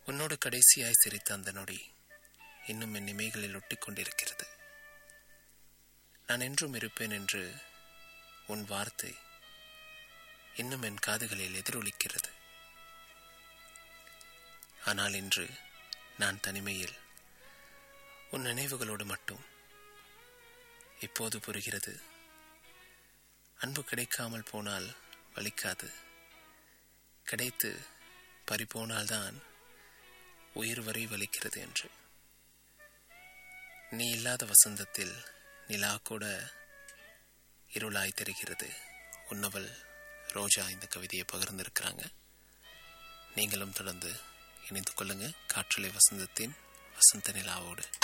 உன்னோடு கடைசியாய் சிரித்த அந்த நொடி இன்னும் என் இமைகளில் ஒட்டிக் கொண்டிருக்கிறது நான் என்றும் இருப்பேன் என்று உன் வார்த்தை இன்னும் என் காதுகளில் எதிரொலிக்கிறது ஆனால் இன்று நான் தனிமையில் உன் நினைவுகளோடு மட்டும் இப்போது புரிகிறது அன்பு கிடைக்காமல் போனால் வலிக்காது கிடைத்து பறிபோனால்தான் உயிர் வரை வலிக்கிறது என்று நீ இல்லாத வசந்தத்தில் நிலா கூட இருளாய் தெரிகிறது உன்னவள் ரோஜா இந்த கவிதையை பகிர்ந்திருக்கிறாங்க நீங்களும் தொடர்ந்து இணைந்து கொள்ளுங்க காற்றலை வசந்தத்தின் வசந்த நிலாவோடு